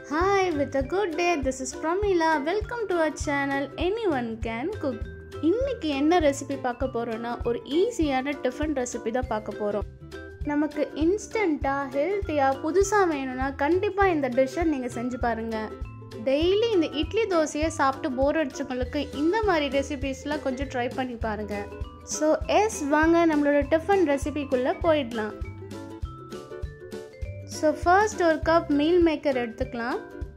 Hi, with a good day, this is Pramila. Welcome to our channel Anyone Can Cook. இன்னைக்கு என்ன recipe பார்க்க போகிறோன்னா ஒரு ஈஸியான டிஃபன் ரெசிபி தான் பார்க்க போகிறோம் நமக்கு இன்ஸ்டண்ட்டாக ஹெல்த்தியாக புதுசாக வேணும்னா கண்டிப்பாக இந்த டிஷ்ஷை நீங்கள் செஞ்சு பாருங்கள் டெய்லி இந்த இட்லி தோசையை சாப்பிட்டு போர் அடிச்சவங்களுக்கு இந்த மாதிரி ரெசிபீஸ்லாம் கொஞ்சம் ட்ரை பண்ணி பாருங்கள் ஸோ எஸ் வாங்க நம்மளோட டிஃபன் ரெசிபிக்குள்ளே போயிடலாம் ஸோ ஃபர்ஸ்ட் ஒரு கப் மீல் மேக்கர் எடுத்துக்கலாம்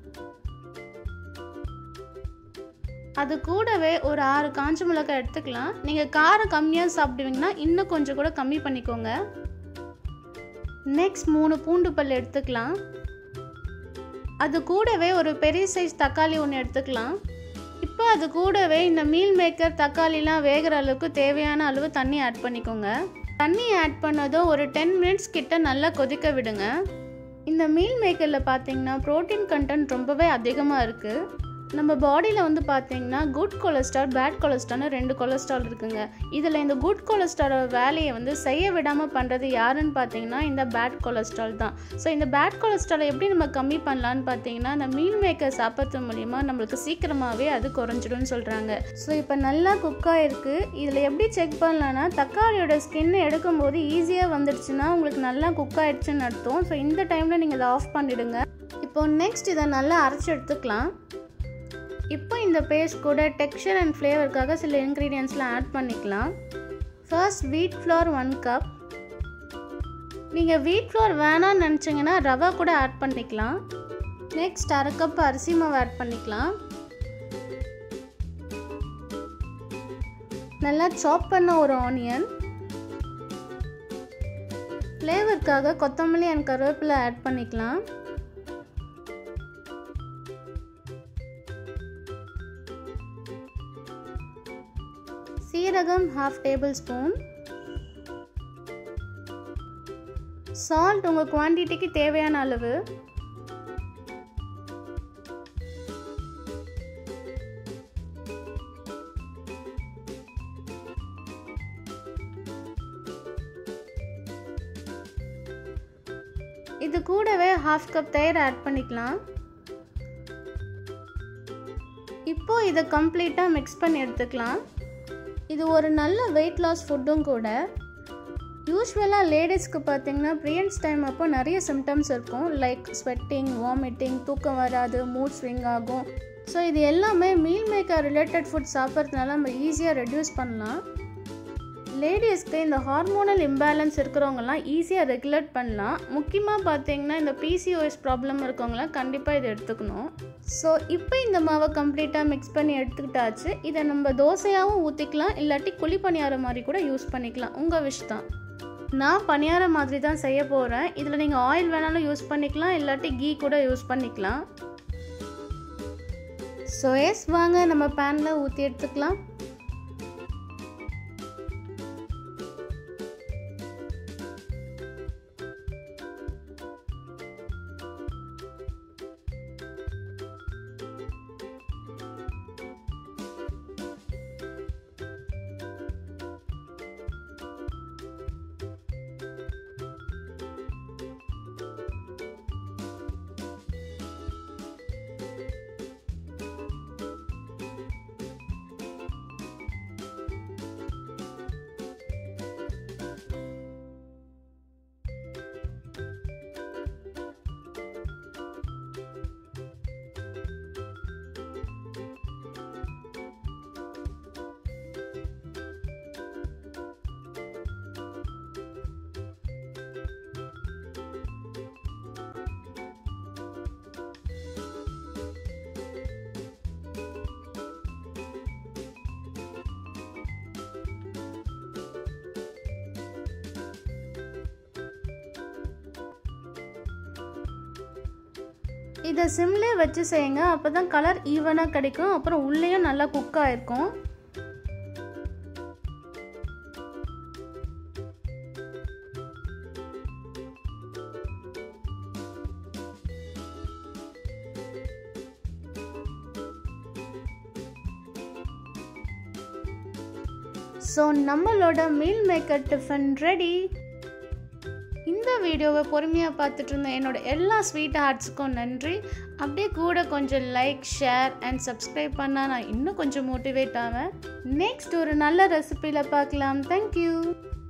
அது கூடவே ஒரு ஆறு காஞ்ச மிளகாய் எடுத்துக்கலாம் நீங்கள் காரம் கம்மியாக சாப்பிடுவீங்கன்னா இன்னும் கொஞ்சம் கூட கம்மி பண்ணிக்கோங்க நெக்ஸ்ட் மூணு பூண்டு பல் எடுத்துக்கலாம் அது கூடவே ஒரு பெரிய சைஸ் தக்காளி ஒன்று எடுத்துக்கலாம் இப்போ அது கூடவே இந்த மீல் மேக்கர் தக்காளிலாம் வேகிற அளவுக்கு தேவையான அளவு தண்ணி ஆட் பண்ணிக்கோங்க தண்ணி ஆட் பண்ணதும் ஒரு டென் மினிட்ஸ் கிட்ட நல்லா கொதிக்க விடுங்க இந்த மீல் மேக்கரில் பார்த்தீங்கன்னா ப்ரோட்டீன் கண்டென்ட் ரொம்பவே அதிகமாக இருக்குது நம்ம பாடியில் வந்து பார்த்தீங்கன்னா குட் கொலஸ்ட்ரால் பேட் கொலஸ்ட்ரால்னு ரெண்டு கொலஸ்ட்ரால் இருக்குங்க இதில் இந்த குட் கொலஸ்ட்ராலோட வேலையை வந்து செய்ய விடாமல் பண்ணுறது யாருன்னு பார்த்தீங்கன்னா இந்த பேட் கொலஸ்ட்ரால் தான் ஸோ இந்த பேட் கொலஸ்ட்ராலை எப்படி நம்ம கம்மி பண்ணலான்னு பார்த்தீங்கன்னா இந்த மீல் மேக்கர் சாப்பிட்றது மூலிமா நம்மளுக்கு சீக்கிரமாகவே அது குறைஞ்சிடும்னு சொல்கிறாங்க ஸோ இப்போ நல்லா குக் ஆகிருக்கு இதில் எப்படி செக் பண்ணலான்னா தக்காளியோட ஸ்கின்னை எடுக்கும்போது ஈஸியாக வந்துடுச்சுன்னா உங்களுக்கு நல்லா குக் ஆகிடுச்சுன்னு அர்த்தம் ஸோ இந்த டைமில் நீங்கள் இதை ஆஃப் பண்ணிவிடுங்க இப்போ நெக்ஸ்ட் இதை நல்லா அரைச்சி எடுத்துக்கலாம் இப்போ இந்த பேஸ்ட் கூட டெக்ஸ்சர் அண்ட் ஃப்ளேவருக்காக சில இன்க்ரீடியன்ஸ்லாம் ஆட் பண்ணிக்கலாம் first wheat flour one cup நீங்கள் வீட் ஃப்ளோர் வேணாம்னு நினச்சிங்கன்னா ரவா கூட ஆட் பண்ணிக்கலாம் நெக்ஸ்ட் அரை கப் அரிசி மாவு ஆட் பண்ணிக்கலாம் நல்லா சாப் பண்ண ஒரு ஆனியன் ஃப்ளேவருக்காக கொத்தமல்லி அண்ட் கருவேப்பிலை ஆட் பண்ணிக்கலாம் சீரகம் ஹாஃப் டேபிள் ஸ்பூன் சால்ட் உங்கள் குவான்டிட்டிக்கு தேவையான அளவு இது கூடவே ஹாஃப் கப் தயிர் ஆட் பண்ணிக்கலாம் இப்போ இதை கம்ப்ளீட்டாக மிக்ஸ் பண்ணி எடுத்துக்கலாம் இது ஒரு நல்ல வெயிட் லாஸ் ஃபுட்டும் கூட யூஸ்வலாக லேடிஸ்க்கு பார்த்தீங்கன்னா ப்ரியன்ஸ் டைம் அப்போ நிறைய சிம்டம்ஸ் இருக்கும் லைக் ஸ்வெட்டிங் வாமிட்டிங் தூக்கம் வராது மூட் ஸ்விங் ஆகும் ஸோ இது எல்லாமே மீல் மேக்கர் ரிலேட்டட் ஃபுட் சாப்பிட்றதுனால நம்ம ஈஸியாக ரெடியூஸ் பண்ணலாம் லேடிஸ்க்கு இந்த ஹார்மோனல் இம்பேலன்ஸ் இருக்கிறவங்கலாம் ஈஸியாக ரெகுலேட் பண்ணலாம் முக்கியமாக பார்த்தீங்கன்னா இந்த பிசிஓஎஸ் ப்ராப்ளம் இருக்கவங்களாம் கண்டிப்பாக இதை எடுத்துக்கணும் ஸோ இப்போ இந்த மாவை கம்ப்ளீட்டாக மிக்ஸ் பண்ணி எடுத்துக்கிட்டாச்சு இதை நம்ம தோசையாகவும் ஊற்றிக்கலாம் இல்லாட்டி குழி பணியாரம் மாதிரி கூட யூஸ் பண்ணிக்கலாம் உங்கள் விஷ் தான் நான் பணியாரம் மாதிரி தான் செய்ய போகிறேன் இதில் நீங்கள் ஆயில் வேணாலும் யூஸ் பண்ணிக்கலாம் இல்லாட்டி கீ கூட யூஸ் பண்ணிக்கலாம் ஸோ எஸ் வாங்க நம்ம பேனில் ஊற்றி எடுத்துக்கலாம் இதை சிம்லே வச்சு செய்யுங்க அப்போ தான் கலர் ஈவனாக கிடைக்கும் அப்புறம் உள்ளேயும் நல்லா குக் ஆகிருக்கும் ஸோ நம்மளோட மீல் மேக்கர் டிஃபன் ரெடி இந்த வீடியோவை பொறுமையாக பார்த்துட்டு இருந்த என்னோட எல்லா ஸ்வீட் ஹார்ட்ஸுக்கும் நன்றி அப்படியே கூட கொஞ்சம் லைக் ஷேர் அண்ட் சப்ஸ்கிரைப் பண்ணால் நான் இன்னும் கொஞ்சம் மோட்டிவேட் ஆவேன் நெக்ஸ்ட் ஒரு நல்ல ரெசிபியில் பார்க்கலாம் தேங்க்யூ